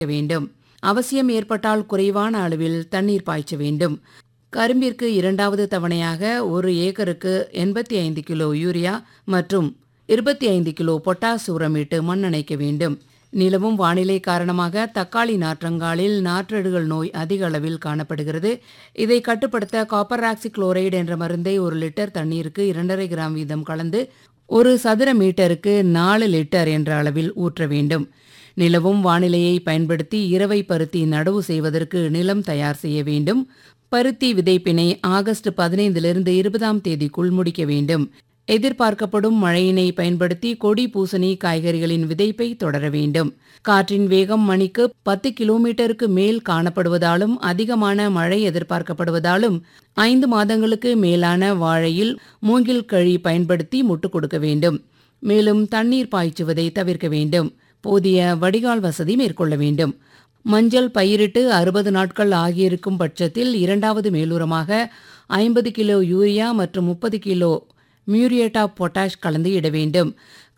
வேண்டும் அவசியம் ஏற்பட்டால் குறைவான அளவில் தண்ணீர் பாய்ச்ச வேண்டும் கரும்பிற்கு இரண்டாவது தவணையாக ஒரு ஏக்கருக்கு எண்பத்தி ஐந்து கிலோ யூரியா மற்றும் இருபத்தி ஐந்து கிலோ பொட்டாஸ் உரமிட்டு மண்ணணைக்க வேண்டும் நிலவும் வானிலை காரணமாக தக்காளி நாற்றங்காலில் நாற்றடுகள் நோய் அதிக அளவில் காணப்படுகிறது இதை கட்டுப்படுத்த காப்பர் ஆக்சி குளோரைடு என்ற மருந்தை ஒரு லிட்டர் தண்ணீருக்கு இரண்டரை கிராம் வீதம் கலந்து ஒரு சதுர மீட்டருக்கு நாலு லிட்டர் என்ற அளவில் ஊற்ற வேண்டும் நிலவும் வானிலையை பயன்படுத்தி இரவை பருத்தி நடவு செய்வதற்கு நிலம் தயார் செய்ய வேண்டும் பருத்தி விதைப்பினை ஆகஸ்ட் பதினைந்திலிருந்து இருபதாம் தேதிக்குள் முடிக்க வேண்டும் எதிர்பார்க்கப்படும் மழையினை பயன்படுத்தி கொடி பூசணி காய்கறிகளின் விதைப்பை தொடர வேண்டும் காற்றின் வேகம் மணிக்கு பத்து கிலோமீட்டருக்கு மேல் காணப்படுவதாலும் அதிகமான மழை எதிர்பார்க்கப்படுவதாலும் ஐந்து மாதங்களுக்கு மேலான வாழையில் மூங்கில் கழி பயன்படுத்தி முட்டு கொடுக்க வேண்டும் மேலும் தண்ணீர் பாய்ச்சுவதை தவிர்க்க வேண்டும் போதிய வடிகால் வசதி மேற்கொள்ள வேண்டும் மஞ்சள் பயிரிட்டு அறுபது நாட்கள் ஆகியிருக்கும் பட்சத்தில் இரண்டாவது மேலுரமாக ஐம்பது கிலோ யூரியா மற்றும் முப்பது கிலோ மியூரியேட் ஆஃப் பொட்டாஷ் கலந்து இட வேண்டும்